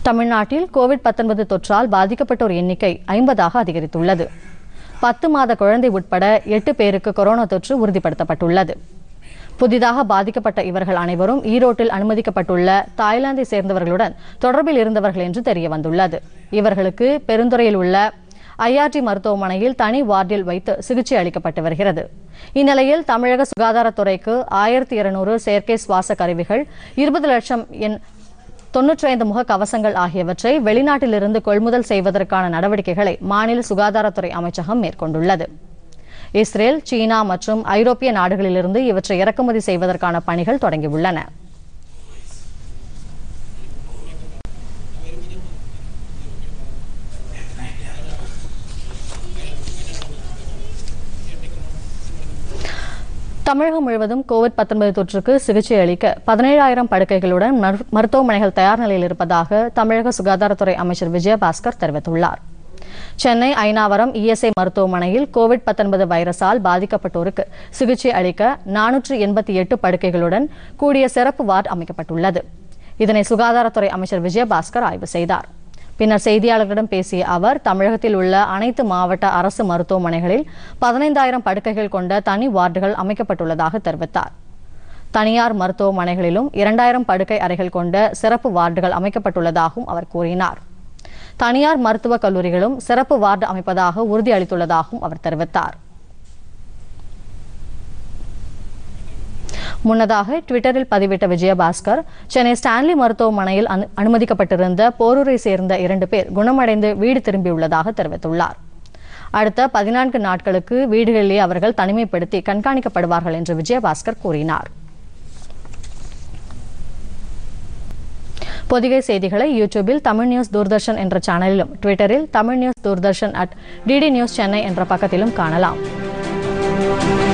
தமிழ்நாட்டில் கோவிட் 19 தொற்றால் பாதிக்கப்பட்டோர் எண்ணிக்கை ஐம்பதாக அதிகரித்துள்ளது பத்து மாத குழந்தை உட்பட எட்டு பேருக்கு கொரோனா தொற்று உறுதிப்படுத்தப்பட்டுள்ளது புதிதாக பாதிக்கப்பட்ட இவர்கள் அனைவரும் ஈரோட்டில் அனுமதிக்கப்பட்டுள்ள தாய்லாந்தை சேர்ந்தவர்களுடன் தொடர்பில் இருந்தவர்கள் என்று தெரிய வந்துள்ளது இவர்களுக்கு பெருந்துறையில் உள்ள ஐஆர்டி மருத்துவமனையில் தனி வார்டில் வைத்து சிகிச்சை அளிக்கப்பட்டு வருகிறது இந்நிலையில் தமிழக சுகாதாரத்துறைக்கு ஆயிரத்தி இருநூறு செயற்கை சுவாச கருவிகள் இருபது லட்சம் எண் தொன்னூற்றி ஐந்து முக கவசங்கள் ஆகியவற்றை வெளிநாட்டிலிருந்து கொள்முதல் செய்வதற்கான நடவடிக்கைகளை மாநில சுகாதாரத்துறை அமைச்சகம் மேற்கொண்டுள்ளது இஸ்ரேல் சீனா மற்றும் ஐரோப்பிய நாடுகளிலிருந்து இவற்றை இறக்குமதி செய்வதற்கான பணிகள் தொடங்கியுள்ளன தமிழகம் முழுவதும் கோவிட் 19 தொற்றுக்கு சிகிச்சை அளிக்க பதினேழாயிரம் படுக்கைகளுடன் மரு- மருத்துவமனைகள் தயார் நிலையில் இருப்பதாக தமிழக சுகாதாரத்துறை அமைச்சர் விஜயபாஸ்கர் தெரிவித்துள்ளார் சென்னை ஐனாவரம் இஎஸ்ஐ மருத்துவமனையில் கோவிட் 19 வைரஸால் பாதிக்கப்பட்டோருக்கு சிகிச்சை அளிக்க நானூற்று எண்பத்தி எட்டு படுக்கைகளுடன் கூடிய சிறப்பு வார்டு அமைக்கப்பட்டுள்ளது இதனை சுகாதாரத்துறை அமைச்சர் விஜயபாஸ்கர் ஆய்வு செய்தார் பின்னர் செய்தியாளர்களிடம் பேசிய அவர் தமிழகத்தில் உள்ள அனைத்து மாவட்ட அரசு மருத்துவமனைகளில் பதினைந்தாயிரம் படுக்கைகள் கொண்ட தனி வார்டுகள் அமைக்கப்பட்டுள்ளதாக தெரிவித்தார் தனியார் மருத்துவமனைகளிலும் இரண்டாயிரம் படுக்கை அறைகள் கொண்ட சிறப்பு வார்டுகள் அமைக்கப்பட்டுள்ளதாகவும் அவர் கூறினார் தனியார் மருத்துவக் கல்லூரிகளும் சிறப்பு வார்டு அமைப்பதாக உறுதியளித்துள்ளதாகவும் அவர் தெரிவித்தார் முன்னதாக ட்விட்டரில் பதிவிட்ட விஜயபாஸ்கர் சென்னை ஸ்டான்லி மருத்துவமனையில் அனு- அனுமதிக்கப்பட்டிருந்த போரூரை சேர்ந்த இரண்டு பேர் குணமடைந்து வீடு திரும்பியுள்ளதாக தெரிவித்துள்ளார் அடுத்த பதினான்கு நாட்களுக்கு வீடுகளிலே அவர்கள் தனிமைப்படுத்தி கண்காணிக்கப்படுவார்கள் என்று விஜயபாஸ்கர் கூறினார் பொதிகை செய்திகளை யூடியூபில் தமிழ் நியூஸ் தூர்தர்ஷன் என்ற சேனலிலும் ட்விட்டரில் Tamil news Doordarshan at DD news Chennai என்ற பக்கத்திலும் காணலாம்